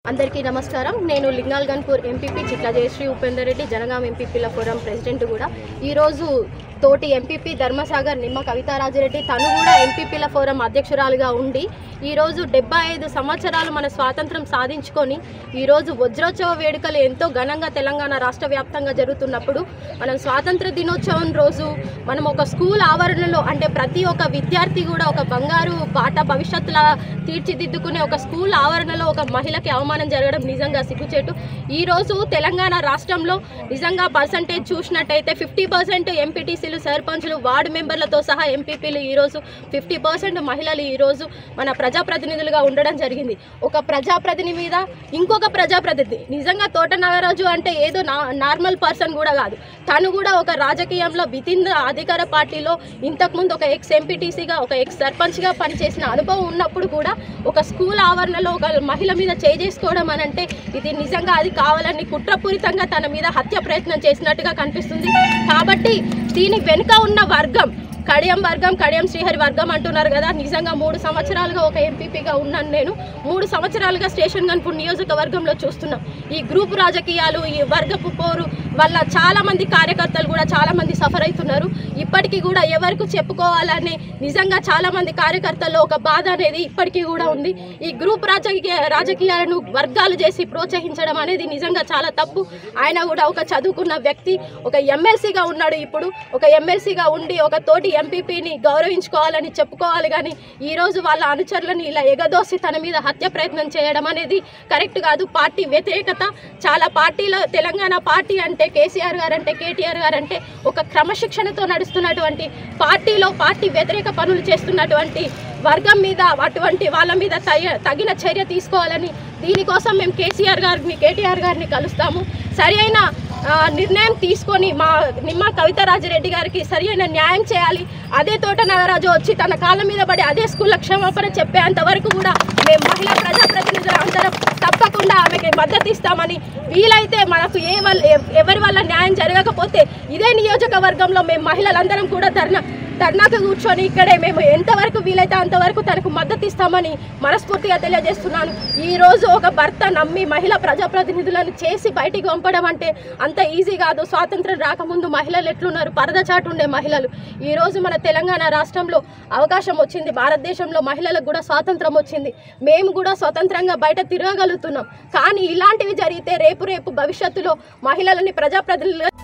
అందరికీ నమస్కారం నేను లింగాల్గన్పూర్ ఎంపీపీ చిట్ల జయశ్రీ ఉపేందర్ రెడ్డి జనగాం ఎంపీపీల ఫోరం ప్రెసిడెంట్ కూడా ఈరోజు తోటి ఎంపీపీ ధర్మసాగర్ నిమ్మ కవితారాజిరెడ్డి తను కూడా ఎంపీపీల ఫోరం అధ్యక్షురాలుగా ఉండి ఈరోజు డెబ్బై ఐదు సంవత్సరాలు మన స్వాతంత్రం సాధించుకొని ఈరోజు వజ్రోత్సవ వేడుకలు ఎంతో ఘనంగా తెలంగాణ రాష్ట్ర వ్యాప్తంగా జరుగుతున్నప్పుడు మనం స్వాతంత్ర దినోత్సవం రోజు మనం ఒక స్కూల్ ఆవరణలో అంటే ప్రతి ఒక్క విద్యార్థి కూడా ఒక బంగారు బాట భవిష్యత్తులా తీర్చిదిద్దుకునే ఒక స్కూల్ ఆవరణలో ఒక మహిళకి అవమానం జరగడం నిజంగా సిగ్గుచేటు ఈ రోజు తెలంగాణ రాష్ట్రంలో నిజంగా పర్సంటేజ్ చూసినట్టయితే ఫిఫ్టీ పర్సెంట్ ఎంపీటీసీలు సర్పంచులు వార్డు మెంబర్లతో సహా ఎంపీపీలు ఈరోజు ఫిఫ్టీ పర్సెంట్ మహిళలు ఈరోజు మన ప్రజాప్రతినిధులుగా ఉండడం జరిగింది ఒక ప్రజాప్రతినిధి మీద ఇంకొక ప్రజాప్రతినిధి నిజంగా తోట నాగరాజు అంటే ఏదో నా నార్మల్ పర్సన్ కూడా కాదు తను కూడా ఒక రాజకీయంలో వితిన్ ద అధికార పార్టీలో ఇంతకుముందు ఒక ఎక్స్ ఎంపీటీసీగా ఒక ఎక్స్ సర్పంచ్గా పనిచేసిన అనుభవం ఉన్నప్పుడు కూడా ఒక స్కూల్ ఆవరణలో ఒక మహిళ మీద చేసుకోవడం అని అంటే ఇది నిజంగా అది కావాలని కుట్రపూరితంగా తన మీద హత్య ప్రయత్నం చేసినట్టుగా కనిపిస్తుంది కాబట్టి దీని వెనుక ఉన్న వర్గం కడియం వర్గం కడియం శ్రీహరి వర్గం అంటున్నారు కదా నిజంగా మూడు సంవత్సరాలుగా ఒక ఎంపీపీగా ఉన్నాను నేను మూడు సంవత్సరాలుగా స్టేషన్ గన్పూర్ నియోజకవర్గంలో చూస్తున్నాం ఈ గ్రూప్ రాజకీయాలు ఈ వర్గపు పోరు వల్ల చాలా మంది కార్యకర్తలు కూడా చాలా మంది సఫర్ అవుతున్నారు ఇప్పటికీ కూడా ఎవరికి చెప్పుకోవాలని నిజంగా చాలా మంది కార్యకర్తల్లో ఒక బాధ అనేది ఇప్పటికీ కూడా ఉంది ఈ గ్రూప్ రాజకీయ రాజకీయాలను వర్గాలు చేసి ప్రోత్సహించడం అనేది నిజంగా చాలా తప్పు ఆయన కూడా ఒక చదువుకున్న వ్యక్తి ఒక ఎమ్మెల్సీగా ఉన్నాడు ఇప్పుడు ఒక ఎమ్మెల్సీగా ఉండి ఒక తోటి ఎంపీపీని గౌరవించుకోవాలని చెప్పుకోవాలి కానీ ఈ రోజు వాళ్ళ అనుచరులను ఇలా ఎగదోసి తన మీద హత్య ప్రయత్నం చేయడం అనేది కరెక్ట్ కాదు పార్టీ వ్యతిరేకత చాలా పార్టీలో తెలంగాణ పార్టీ అంటే కేసీఆర్ గారు అంటే కేటీఆర్ గారు అంటే ఒక క్రమశిక్షణతో నడుస్తున్నటువంటి పార్టీలో పార్టీ వ్యతిరేక పనులు చేస్తున్నటువంటి వర్గం మీద అటువంటి వాళ్ళ మీద తయ- తగిన చర్య తీసుకోవాలని దీనికోసం మేము కేసీఆర్ గారిని కేటీఆర్ గారిని కలుస్తాము సరి అయిన ఆ, నిర్ణయం తీసుకొని మా నిమ్మ కవితారాజిరెడ్డి గారికి సరి అయిన న్యాయం చేయాలి అదే తోట నాగరాజు వచ్చి తన కాళ్ళ మీద పడి అదే స్కూల్లో క్షమాపణ చెప్పేంత వరకు కూడా మేము మహిళా ప్రజాప్రతినిధులు అందరం తప్పకుండా ఆమెకి మద్దతు ఇస్తామని వీలైతే మనకు ఏ వల్ల ఎవ- ఎవరి వల్ల న్యాయం జరగకపోతే ఇదే నియోజకవర్గంలో మేము మహిళలందరం కూడా ధర్నా ధర్నాకు కూర్చొని ఇక్కడే మేము ఎంతవరకు వీలైతే అంతవరకు తనకు మద్దతు ఇస్తామని మనస్ఫూర్తిగా తెలియజేస్తున్నాను ఈ రోజు ఒక భర్త నమ్మి మహిళా ప్రజాప్రతినిధులను చేసి బయటికి పంపడం అంటే అంత ఈజీ కాదు స్వాతంత్రం రాకముందు మహిళలు ఎట్లున్నారు పరదచాటు ఉండే మహిళలు ఈ రోజు మన తెలంగాణ రాష్ట్రంలో అవకాశం వచ్చింది భారతదేశంలో మహిళలకు కూడా స్వాతంత్రం వచ్చింది మేము కూడా స్వతంత్రంగా బయట తిరగగలుగుతున్నాం కానీ ఇలాంటివి జరిగితే రేపు రేపు భవిష్యత్తులో మహిళలని ప్రజాప్రతినిధులుగా